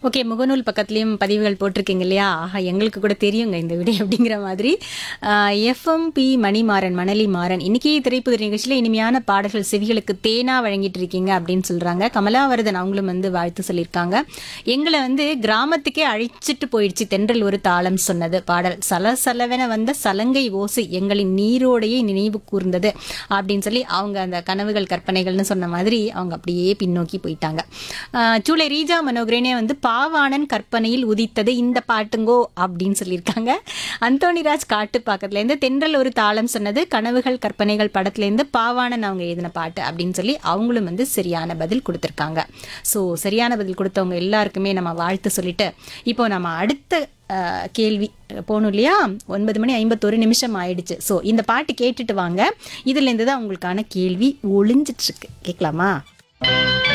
okay முகநூல் பக்கத்துலேயும் பதிவுகள் போட்டிருக்கீங்க இல்லையா ஆஹா எங்களுக்கு கூட தெரியுங்க இந்த விடை அப்படிங்கிற மாதிரி எஃப்எம்பி மணிமாறன் மணலி மாறன் இன்னைக்கு திரைப்புதிர் நிகழ்ச்சியில் இனிமையான பாடல்கள் செவிகளுக்கு தேனா வழங்கிட்டு இருக்கீங்க அப்படின்னு சொல்றாங்க கமலாவரதன் அவங்களும் வந்து வாழ்த்து சொல்லியிருக்காங்க எங்களை வந்து கிராமத்துக்கே அழைச்சிட்டு போயிடுச்சு தென்றல் ஒரு தாளம் சொன்னது பாடல் சலசலவென வந்த சலங்கை ஓசை எங்களின் நீரோடையை நினைவு கூர்ந்தது அப்படின்னு சொல்லி அவங்க அந்த கனவுகள் கற்பனைகள்னு சொன்ன மாதிரி அவங்க அப்படியே பின்னோக்கி போயிட்டாங்க ஆஹ் சூளை ரீஜா மனோகரேனே வந்து பாவாணன் கற்பனையில் உதித்தது இந்த பாட்டுங்கோ அப்படின்னு சொல்லியிருக்காங்க அந்தோணிராஜ் காட்டு பக்கத்துலேருந்து தென்றல் ஒரு தாளம் சொன்னது கனவுகள் கற்பனைகள் படத்துலேருந்து பாவாணன் அவங்க எழுதின பாட்டு அப்படின்னு சொல்லி அவங்களும் வந்து சரியான பதில் கொடுத்துருக்காங்க ஸோ சரியான பதில் கொடுத்தவங்க எல்லாருக்குமே நம்ம வாழ்த்து சொல்லிட்டு இப்போ நம்ம அடுத்த அஹ், கேள்வி போகணும் இல்லையா ஒன்பது மணி ஐம்பத்தொரு நிமிஷம் ஆயிடுச்சு ஸோ இந்த பாட்டு கேட்டுட்டு வாங்க இதுலேருந்து தான் உங்களுக்கான கேள்வி ஒளிஞ்சிட்டு இருக்கு கேட்கலாமா